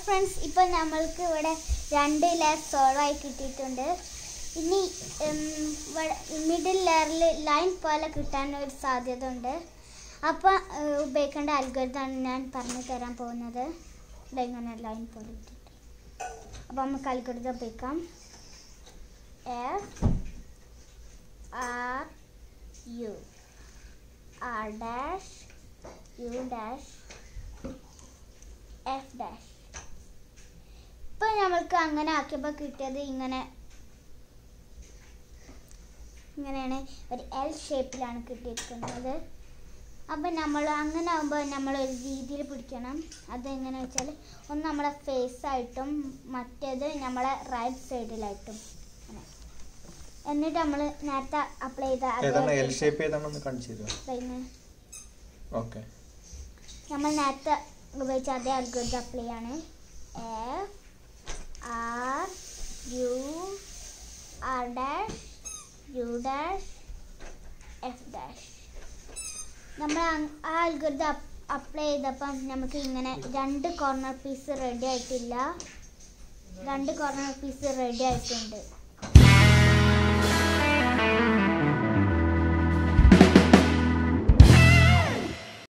friends ഇപ്പം നമ്മൾക്ക് ഇവിടെ രണ്ട് ലെയർ സോൾവ് ആയി കിട്ടിയിട്ടുണ്ട് ഇനി മിഡിൽ ലെയറിൽ ലൈൻ പോലെ കിട്ടാൻ ഒരു സാധ്യത ഉണ്ട് അപ്പോൾ ഉപയോഗിക്കേണ്ട അൽഗോരിതാണ് ഞാൻ പറഞ്ഞു തരാൻ പോകുന്നത് ദാ ഇങ്ങനെ ലൈൻ പോലെ ഇട്ടിട്ട് അപ്പോൾ നമുക്ക് അൽഗോരിതം ഉപയോഗിക്കാം F R U R dash U dash F dash ഇപ്പൊ നമ്മൾക്ക് അങ്ങനെ ആക്കിയപ്പോൾ കിട്ടിയത് ഇങ്ങനെ ഇങ്ങനെയാണ് ഒരു എൽ ഷേപ്പിലാണ് കിട്ടിയിരിക്കുന്നത് അപ്പം നമ്മൾ അങ്ങനെ ആകുമ്പോൾ നമ്മൾ ഒരു രീതിയിൽ പിടിക്കണം അത് എങ്ങനെ വെച്ചാൽ ഒന്ന് നമ്മളെ ഫേസ് ആയിട്ടും മറ്റേത് നമ്മളെ റൈറ്റ് സൈഡിലായിട്ടും അങ്ങനെ എന്നിട്ട് നമ്മൾ നേരത്തെ അപ്ലൈ ചെയ്ത ഏതാണ് അതേ എൽ ഷേപ്പ് ഏതാണെന്ന് കാണിച്ചു തരുമോ ദാ ഇങ്ങനെ ഓക്കെ നമ്മൾ നേരത്തെ ഉപയോഗിച്ച അതേ അൽഗോരിതം അപ്ലൈ ആണ് F R U R dash U dash F dash നമ്മൾ അങ്- ആ അൽഗോരിതം അപ്ലൈ ചെയ്തപ്പം നമുക്ക് ഇങ്ങനെ രണ്ട് കോർണർ പീസ് റെഡി ആയിട്ടില്ല രണ്ട് കോർണർ പീസ് റെഡി ആയിട്ടുണ്ട്